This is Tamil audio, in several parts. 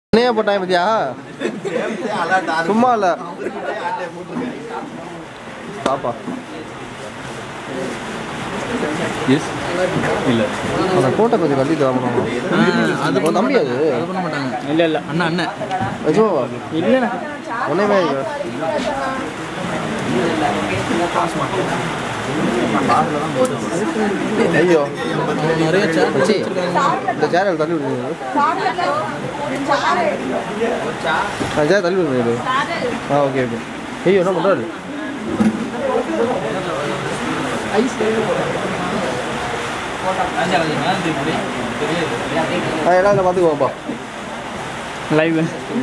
என்னையா போட்டாங்க பத்தியா சும்மா இல்ல பாப்பா எஸ் இல்லை அந்த கோட்டை கொஞ்சம் கட்டிட்டு வாங்கணும் அது உன் தம்பி அது அது பண்ண மாட்டாங்க இல்லை இல்லை அண்ணா அண்ணன் நிஜமாவா இல்லைண்ணா ஒன்றையுமே இல்லை ஐயோ நிறைய சேர் மச்சி இந்த சேர் தள்ளி விடுங்க ஆ சேர் தள்ளி விடுங்க இது ஆ ஓகே ஓகே ஐயோ என்ன பண்ணுறாரு ஆ எல்லாம் இல்லை பார்த்துக்குவாப்பா லைவ்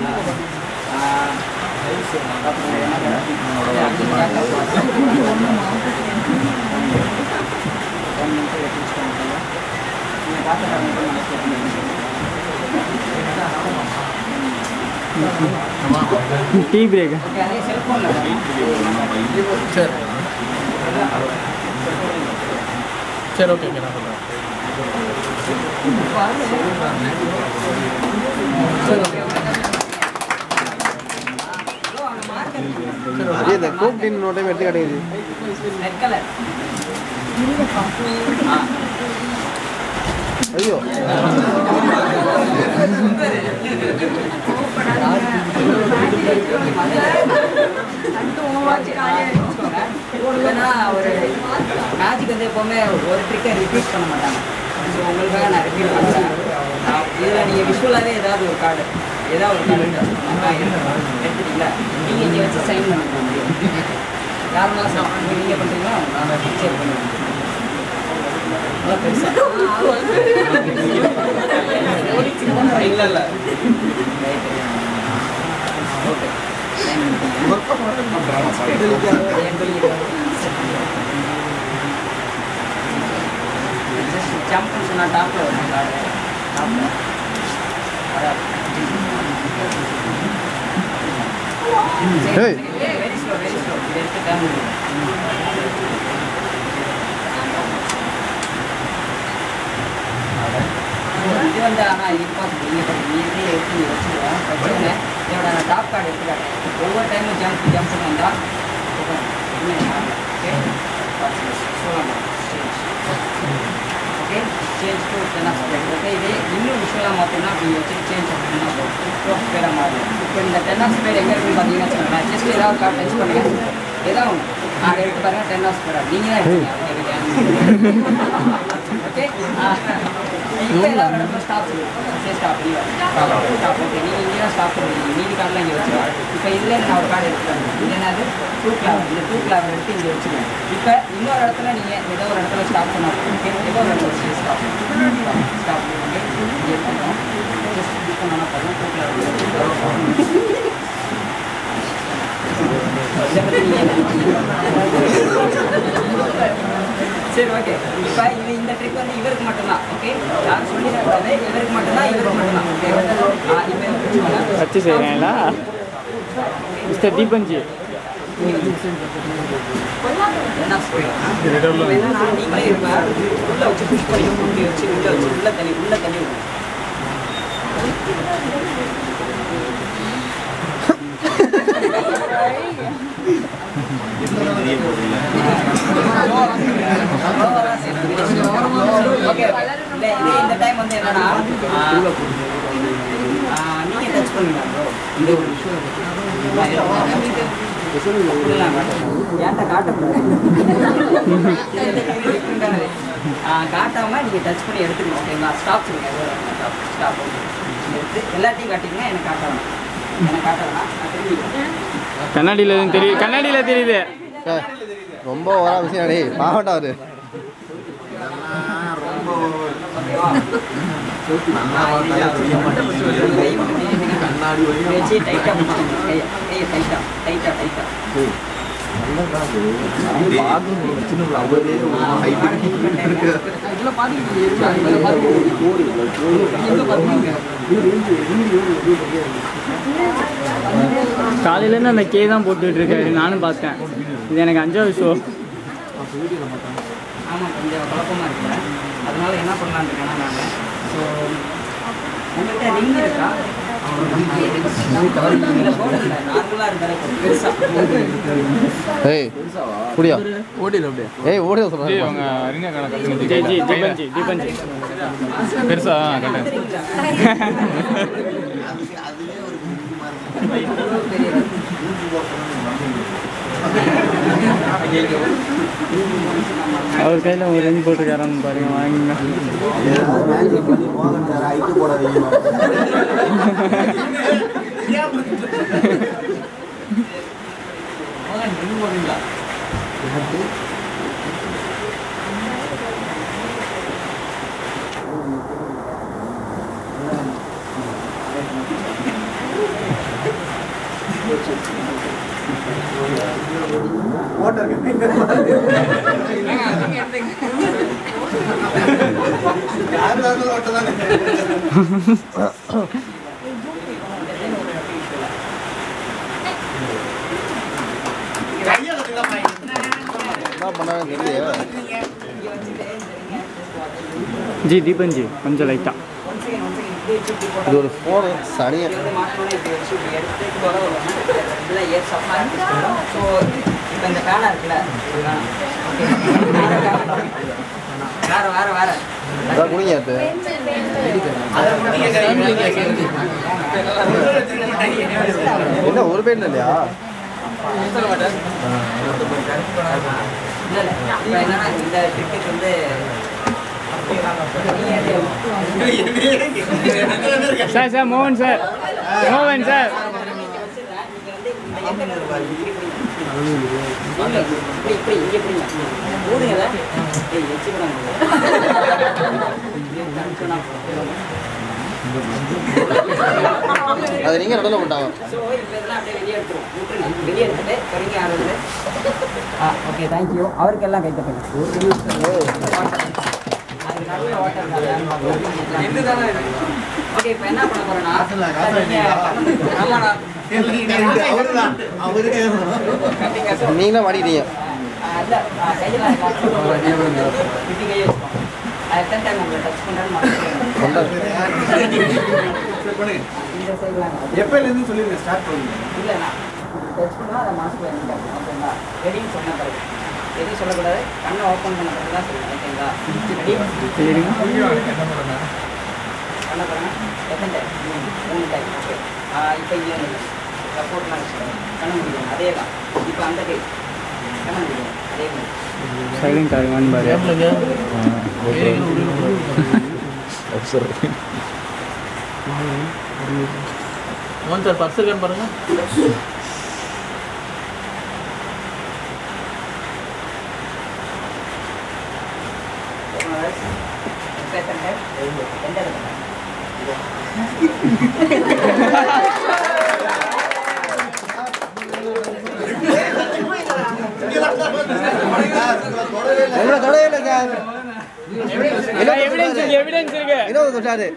டீ பிரேக் சரி சரி ஓகே ஓகே நான் சொல்கிறேன் அதே இந்த கோக் டீன் நோட்டையும் எடுத்து காட்டுங்க ஐயோ ஏன்னா ஒரு மேஜிக் வந்து எப்போவுமே ஒரு ட்ரிக்கை ரிப்பீட் பண்ண மாட்டாங்க ஸோ உங்களுக்காக நான் ரிப்பீட் பண்ணுறேன் இதில் நீங்கள் விஷுவலாகவே ஏதாவது ஒரு கார்டு ஏதாவது ஒரு கார்டு எடுத்துட்டீங்களா நீங்கள் இங்கே வச்சு சைன் பண்ணிக்க முடியும் யாரெல்லாம் சைன் நீங்கள் பண்ணுறீங்களோ நான் பிக்சர் பண்ணுவேன் நல்லா பெருசா இல்லை இல்லை ஓகே ஜம்ப் சொன்னா டாப்ல வரும் கார்டு டாப்ல Hey. Very slow very slow இது எடுத்து டைம் இது வந்து ஆனால் இம்பாசிபிள் நீங்கள் நீங்கள் எடுத்து வச்சுருவேன் வச்சுருங்க இதோட நான் டாப் கார்டு எடுத்துக்காட்டேன் ஒவ்வொரு டைமும் ஜம்ப் ஜம்ப் வந்தால் ஓகே சொல்லலாம் okay change to ten of speed okay இதே இன்னும் விஷுவலாக மாற்றினா அப்படி வச்சு சேஞ்ச் அப்படின்னா டுவெல் ஸ்பீடாக மாறும் இப்போ இந்த டென் ஆஃப் ஸ்பீட் எங்கே இருக்குன்னு பார்த்தீங்கன்னா வச்சுக்கோங்களேன் ஜஸ்ட் ஏதாவது கார்டு டச் பண்ணுங்க ஏதாவது ஒன்று நான் எடுத்து பாருங்க டென் ஆஃப் ஸ்பீடாக நீங்கள் தான் எடுத்தீங்க ஓகே இப்போ ஏதாவது ஒரு இடத்துல ஸ்டாப் சரி ஸ்டாப் ஸ்டாப் ஓகே நீங்கள் இங்கே தான் ஸ்டாப் பண்ணுவீங்க மீதி கார்டெலாம் இங்கே வச்சுருவேன் இப்போ இதில் நான் ஒரு கார்டு எடுத்துக்கிறேன் இது என்னது டூ கிளாவர் இந்த டூ கிளாவர் எடுத்து இங்கே வச்சுருவேன் இப்போ இன்னொரு இடத்துல நீங்கள் ஏதோ ஒரு இடத்துல ஸ்டாப் பண்ணலாம் ஓகே ஏதோ ஒரு இடத்துல ஸ்டாப் ஸ்டாப் ஓகே இங்கே எடுத்துக்கிறோம் ஜஸ்ட் இது பண்ணால் போதும் டூ கிளாவர் இதை பற்றி நீங்கள் என்ன நினைக்கிறீங்க? சரி ஓகே இப்போ இது இந்த ட்ரிக் வந்து இவருக்கு மட்டும்தான் ஓகே யாரும் சொல்லிடக்கூடாது இவருக்கு மட்டும்தான் இவருக்கு மட்டும்தான் ஓகே இப்போ வச்சுக்கோங்க வச்சு செய்கிறேன்ல மிஸ்டர் தீபன்ஜி என்ன சொல்றீங்க? என்னன்னா, நீங்களே இப்ப உள்ள வச்சு push பண்ணி முட்டி வச்சு உள்ள வச்சு உள்ள தள்ளி உள்ள தள்ளி விடுங்க. Okay. இல்ல, இது இந்த டைம் வந்து என்னன்னா ஆ, ஆ, நீங்க டச் பண்ணுங்க bro. இந்த ஒரு அப்படிலாம் காட்டக்கூடாது. ஏன்டா காட்டக்கூடாது? இது different ஆனது. ஆ, காட்டாம நீங்க டச் பண்ணி எடுத்துக்கணும் ஓகேங்களா ஸ்டாப் சொல்லுங்க ஸ்டாப் எடுத்து எல்லாத்தையும் காட்டிங்கன்னா எனக்கு காட்டணும் எனக்கு காட்டலாம் நான் திரும்பி கண்ணாடியில் எதுவும் தெரியுது கண்ணாடியில் தெரியுது ஏய், ரொம்ப ஓரா விஷயம் டேய் பாவட்டா அவரு கண்ணாடி வச்சு டைட்டா கையை கையை டைட்டா டைட்டா டைட்டா இதுல காலையிலேருந்து அந்த கே தான் போட்டுட்டு இருக்காரு நானும் பார்த்தேன் இது எனக்கு அஞ்சாவது ஷோ ஆமாம் கொஞ்சம் குழப்பமாக இருக்கு அதனால என்ன பண்ணலான்னு இருக்கேன்னா நான் ஸோ உங்கள்கிட்ட ரிங் இருக்கா நார்மலாக இருந்தாலே போதும். பெருசா ஏய் குடியா ஓடிடு அப்படியே ஏய் ஓடியா சொல்கிறேன் அவங்க அறிஞர் கணக்கு ஜி ஜி தீபன் ஜி தீபன் ஜி பெருசா கட்டேன் அவர் கையில் ஒரு ரிங் போட்டுருக்காரான்னு பாருங்க வாங்குங்க என்ன பண்ணாங்கன்னு தெரியல ஜி தீபன் ஜி கொஞ்சம் லைட்டாக ஒன் செகண்ட் ஒன் செகண்ட் இப்படி வச்சு இப்படி போட்டா இது ஒரு ஃபோனு சனியை இது வந்து மாட்டோன்னே இப்படி வச்சு இப்படி எடுத்து தொலை விடணும் இதெல்லாம் ஏர் சப்ளை ஸோ இப்போ இந்த பேனா இருக்குல்ல இது வேணாம். Okay. வேற வேற வேற அதான் குடிங்க அது என்ன ஒரு பேர் இல்லையா இல்லை இல்லை இப்போ என்னன்னா இந்த கிரிக்கெட் வந்து சார் சார் மோகன் சார் மோகன் சார் இப்படி இப்படி இங்கே பிடிங்க ஊடுங்க ஏய் வச்சுக்கிறாங்க அது நீங்கள் நடுவில் விட்டாங்க ஸோ இப்போ இதெல்லாம் அப்படியே வெளியே எடுத்துருவோம் விட்டுருங்க வெளியே எடுத்துட்டு பொறுங்க ஆரம்பிச்சு ஆ ஓகே தேங்க்யூ அவருக்கு எல்லாம் கை தட்டுங்க ஓகே இப்போ என்ன பண்ண போறேன்னா ஆமாண்ணா நீங்களே மாட்டிக்கிட்டீங்க இல்லை கையில் இப்படி கை வச்சுக்கோ அது எத்தனை டைம் உங்களை டச் பண்ணுறேன்னு கொண்டாரு இந்த சைட்லாம் எப்பயிலேருந்து சொல்லிருங்க ஸ்டார்ட் பண்ணுங்க இல்லைண்ணா டச் பண்ணால் அதை மனசுக்குள்ள நினைக்காது ஓகேங்களா ரெடின்னு சொன்ன பிறகு எதையும் சொல்லக்கூடாது கண்ணை ஓப்பன் பண்ண பிறகு தான் சொல்லணும் ஓகேங்களா ரெடி பண்ண பாருங்க எத்தனை டைம் மூணு டைம் ஓகே இப்போ இங்கே சப்போர்ட்லாம் வச்சுக்கோங்க கண்ண முடியும் அதே தான் இப்போ அந்த கை கண்ண முடியும் அதே மாதிரி சைலண்ட் ஆகுமான்னு பாரு மோகன் சார் பர்ஸ் இருக்கான்னு பாருங்க இப்போ எத்தனை டைம் எந்த இடத்துல உங்களை தொடவே இல்லை சார் எவிடன்ஸ் இருக்கு எவிடன்ஸ் இருக்கு இன்னொரு தொட்டாரு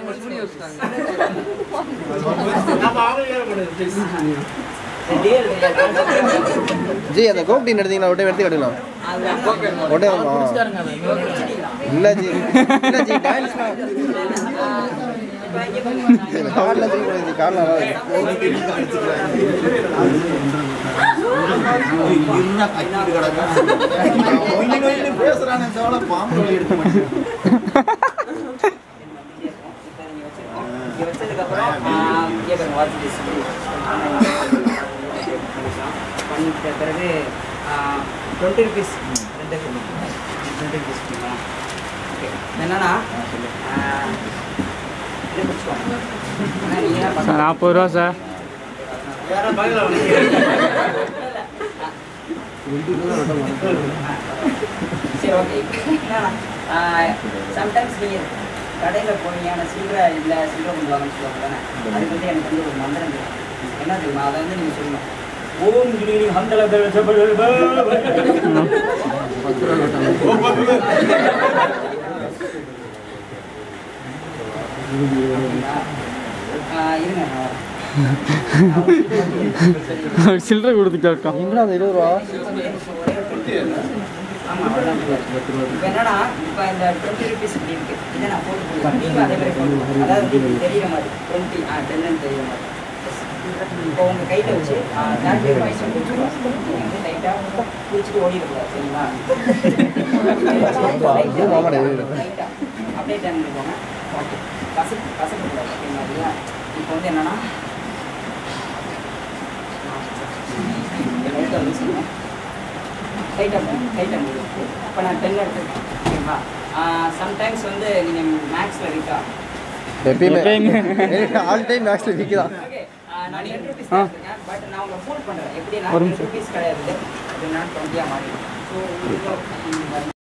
டீல் ஜி அந்த கோப்டின் எடுத்தீங்களா உடனே எடுத்து கட்டலாம் உடனே வாங்க இல்ல ஜி இல்ல ஜி டான்ஸ் கார்ல ஜி ஜி கார்ல பேசுறானே தவிர பாம்பு எடுக்க மாட்டேன் இங்கே வச்சதுக்கப்புறம் இங்கே பாருங்க வாட்ச் திஸ் பண்ணிட்ட பிறகு டுவெண்ட்டி ருபீஸ் ரெண்டு டுவெண்ட்டி ருபீஸ் ஓகே என்னன்னா ஆ, இது பிடிச்சிக்கோங்க ஆனால் நீங்கள் என்ன சார் நாற்பது ரூபா சார் சரி ஓகே சம்டைம்ஸ் நீங்கள் கடையில் போனீங்கன்னா சில்லறை இல்லை சில்லறை கொண்டு வாங்கன்னு சொல்லுவாங்க தானே அதுக்கு வந்து எனக்கு வந்து ஒரு மந்திரம் இருக்கு. என்ன தெரியுமா அதை வந்து நீங்கள் சொல்லணும் ஓம் கிரி ஹந்தல இருங்க சில்லறை கொடுத்துட்டாக்கா எங்கடா அந்த இருபது ரூபா ஆமாம் அவ்வளோதான் இப்போ என்னன்னா இப்போ இந்த டுவெண்ட்டி ருபீஸ் இப்படி இருக்கு இதை நான் போட்டு கொடுக்குறேன் நீங்கள் அதே மாதிரி போட்டு கொடுங்க. அதாவது உங்களுக்கு தெரியுற மாதிரி டுவெண்ட்டி ஆ டென்னு தெரியுற மாதிரி இப்போ உங்கள் கையில் வச்சு தேர்ட்டி ருபீஸ் கொடுத்துருவோம் நீங்கள் வந்து லைட்டாக குடிச்சிட்டு ஓடிடக்கூடாது சரிங்களா அதுவும் மாமாடா இது. லைட்டாக அப்படியே டென் போங்க ஓகே கசப்பு கசப்பு கூடாது ஓகேங்களா இல்லையா இப்போ வந்து என்னன்னா லைட்டாக வந்து சொல்லுங்கள் டைட்டாக டைட்டாக இப்போ நான் டென் எடுத்துருக்கேன் ஓகேவா சம்டைம்ஸ் வந்து நீங்கள் மேக்ஸில் இருக்கா எப்பயுமே ஆல் டைம் மேக்ஸில் வீக் தான் ஓகே நான் டென் ருபீஸ் எடுத்துருக்கேன் பட் நான் உங்களை ஃபோன் பண்ணுறேன் எப்படின்னா ஒரு டென் நிமிஷம். ருபீஸ் கிடையாது அப்படின்னா டுவெண்ட்டியாக மாறிடும் ஸோ